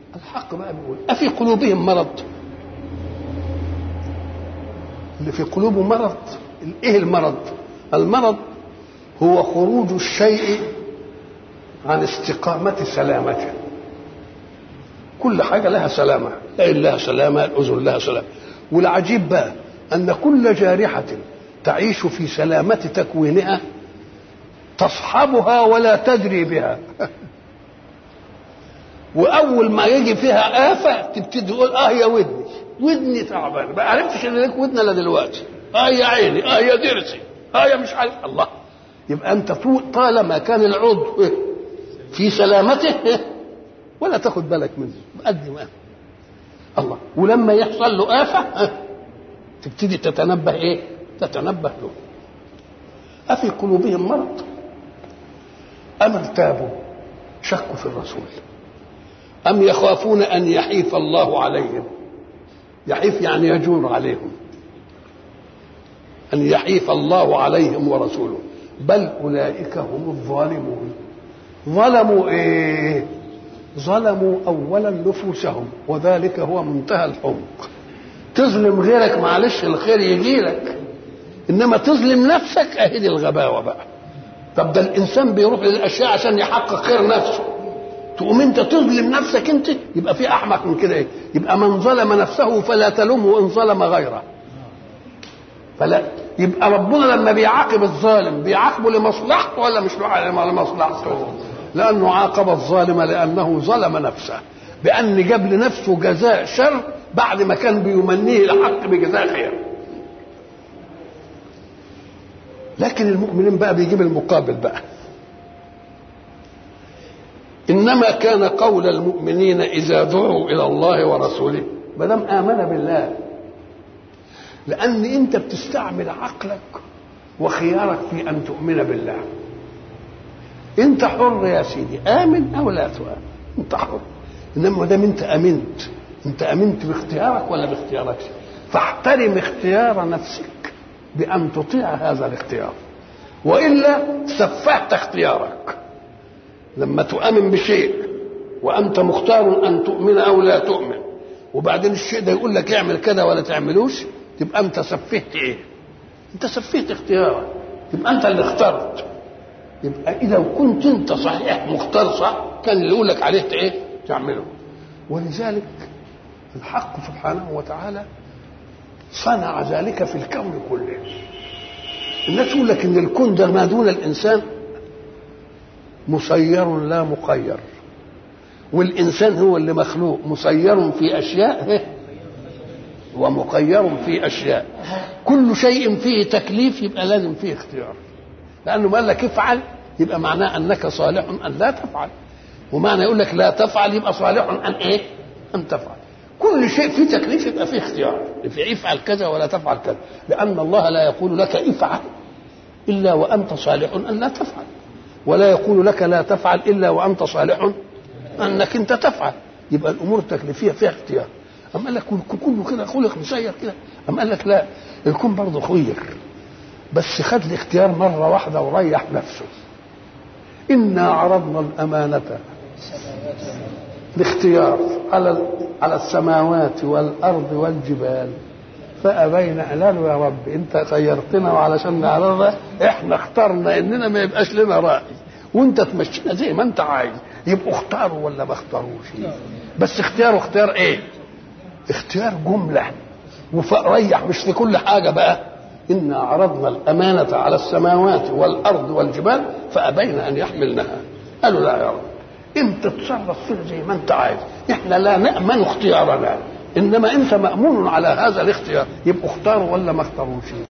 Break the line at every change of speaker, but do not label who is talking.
الحق بقى بيقول أفي قلوبهم مرض اللي في قلوبه مرض ايه المرض المرض هو خروج الشيء عن استقامة سلامته كل حاجة لها سلامة العين لها سلامة الأذن لها سلامة والعجيب بقى أن كل جارحة تعيش في سلامة تكوينها تصحبها ولا تدري بها واول ما يجي فيها آفة تبتدي تقول اه يا ودني ودني تعبان ما عرفتش ان لك ودن الا دلوقتي اه يا عيني اه يا ضرسي اه يا مش عارف الله يبقى انت طالما كان العضو في سلامته ولا تاخد بالك منه قد ما الله ولما يحصل له آفة تبتدي تتنبه ايه تتنبه له أفي قلوبهم مرض أم ارتابوا شكوا في الرسول أم يخافون أن يحيف الله عليهم يحيف يعني يجور عليهم أن يحيف الله عليهم ورسوله بل أولئك هم الظالمون ظلموا إيه ظلموا أولا نفوسهم وذلك هو منتهى الحمق تظلم غيرك معلش الخير يجي لك انما تظلم نفسك اهدي الغباوه بقى طب ده الانسان بيروح للاشياء عشان يحقق خير نفسه تقوم انت تظلم نفسك انت يبقى في احمق من كده ايه يبقى من ظلم نفسه فلا تلومه ان ظلم غيره فلا يبقى ربنا لما بيعاقب الظالم بيعاقبه لمصلحته ولا مش لمصلحته لانه عاقب الظالم لانه ظلم نفسه بان جاب لنفسه جزاء شر بعد ما كان بيمنيه الحق بجزاء خير لكن المؤمنين بقى بيجيب المقابل بقى انما كان قول المؤمنين اذا دعوا الى الله ورسوله ما دام امن بالله لان انت بتستعمل عقلك وخيارك في ان تؤمن بالله انت حر يا سيدي امن او لا تؤمن انت حر انما ما دام انت امنت انت امنت باختيارك ولا باختياركش فاحترم اختيار نفسك بان تطيع هذا الاختيار والا سفهت اختيارك لما تؤمن بشيء وانت مختار ان تؤمن او لا تؤمن وبعدين الشيء ده يقول لك اعمل كذا ولا تعملوش تبقى انت سفهت ايه انت سفهت اختيارك يبقى انت اللي اخترت يبقى اذا كنت انت صحيح مختار صح كان اللي يقول لك عليه ايه تعمله ولذلك الحق سبحانه وتعالى صنع ذلك في الكون كله الناس تقول لك ان الكون ده ما دون الانسان مسير لا مقير والانسان هو اللي مخلوق مسير في اشياء ومقير في اشياء كل شيء فيه تكليف يبقى لازم فيه اختيار لانه ما قال لك افعل يبقى معناه انك صالح ان لا تفعل ومعنى يقول لك لا تفعل يبقى صالح ان ايه ان تفعل كل شيء فيه تكليف يبقى فيه اختيار في افعل كذا ولا تفعل كذا لان الله لا يقول لك افعل الا وانت صالح ان لا تفعل ولا يقول لك لا تفعل الا وانت صالح انك انت تفعل يبقى الامور التكليفيه فيها اختيار اما قال لك كله كده خلق مسير كده اما قال لك لا الكون برضه خير بس خد الاختيار مره واحده وريح نفسه انا عرضنا الامانه الاختيار على على السماوات والارض والجبال فابين قالوا يا رب انت خيرتنا وعلشان نعرضها احنا اخترنا اننا ما يبقاش لنا راي وانت تمشينا زي ما انت عايز يبقوا اختاروا ولا ما اختاروش بس اختياره اختيار ايه اختيار جمله وريح مش في كل حاجه بقى انا عرضنا الامانه على السماوات والارض والجبال فابين ان يحملنها قالوا لا يا رب انت تصرف فينا زي ما انت عايز احنا لا نامن اختيارنا انما انت مامون على هذا الاختيار يبقوا اختاروا ولا ما اختاروش